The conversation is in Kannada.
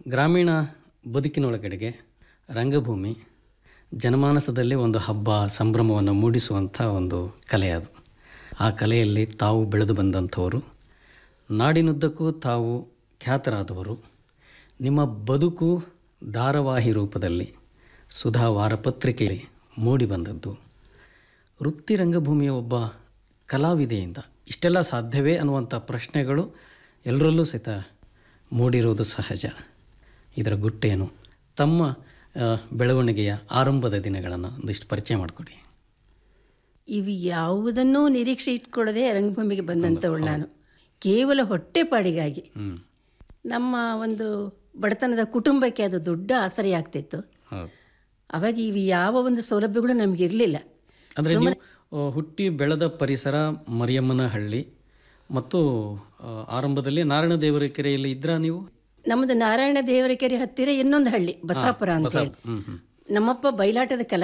ಗ್ರಾಮೀಣ ಬದುಕಿನೊಳಗಡೆಗೆ ರಂಗಭೂಮಿ ಜನಮಾನಸದಲ್ಲಿ ಒಂದು ಹಬ್ಬ ಸಂಭ್ರಮವನ್ನು ಮೂಡಿಸುವಂಥ ಒಂದು ಕಲೆ ಅದು ಆ ಕಲೆಯಲ್ಲಿ ತಾವು ಬೆಳೆದು ಬಂದಂಥವರು ನಾಡಿನುದ್ದಕ್ಕೂ ತಾವು ಖ್ಯಾತರಾದವರು ನಿಮ್ಮ ಬದುಕು ಧಾರಾವಾಹಿ ರೂಪದಲ್ಲಿ ಸುಧಾ ವಾರಪತ್ರಿಕೆಯಲ್ಲಿ ಮೂಡಿ ಬಂದದ್ದು ವೃತ್ತಿ ರಂಗಭೂಮಿಯ ಒಬ್ಬ ಕಲಾವಿದೆಯಿಂದ ಇಷ್ಟೆಲ್ಲ ಸಾಧ್ಯವೇ ಅನ್ನುವಂಥ ಪ್ರಶ್ನೆಗಳು ಎಲ್ಲರಲ್ಲೂ ಸಹಿತ ಮೂಡಿರುವುದು ಸಹಜ ಇದರ ಗುಟ್ಟೇನು ತಮ್ಮ ಆ, ಬೆಳವಣಿಗೆಯ ಆರಂಭದ ದಿನಗಳನ್ನು ಒಂದಿಷ್ಟು ಪರಿಚಯ ಮಾಡಿಕೊಡಿ ಇವು ಯಾವುದನ್ನೂ ನಿರೀಕ್ಷೆ ಇಟ್ಕೊಳ್ಳದೆ ರಂಗಭೂಮಿಗೆ ಬಂದಂಥವಳು ನಾನು ಕೇವಲ ಹೊಟ್ಟೆಪಾಡಿಗಾಗಿ ಹ್ಞೂ ನಮ್ಮ ಒಂದು ಬಡತನದ ಕುಟುಂಬಕ್ಕೆ ಅದು ದೊಡ್ಡ ಆಸರೆ ಆಗ್ತಿತ್ತು ಹೌದು ಅವಾಗ ಇವು ಯಾವ ಒಂದು ಸೌಲಭ್ಯಗಳು ನಮಗೆ ಇರಲಿಲ್ಲ ಅಂದರೆ ನೀವು ಆ, ಹುಟ್ಟಿ ಬೆಳೆದ ಪರಿಸರ ಮರಿಯಮ್ಮನ ಹಳ್ಳಿ ಮತ್ತು ಆ, ಆರಂಭದಲ್ಲಿ ನಾರಾಯಣ ದೇವರ ಕೆರೆಯಲ್ಲಿ ಇದ್ರಾ ನೀವು ನಮ್ಮದು ನಾರಾಯಣ ದೇವರ ಕೆರೆ ಹತ್ತಿರ ಇನ್ನೊಂದು ಹಳ್ಳಿ ಬಸಾಪುರ ಅಂತ ಹೇಳಿ ಹ್ಞೂ ಹ್ಞೂ ನಮ್ಮಪ್ಪ ಬಯಲಾಟದ ಕಲಾ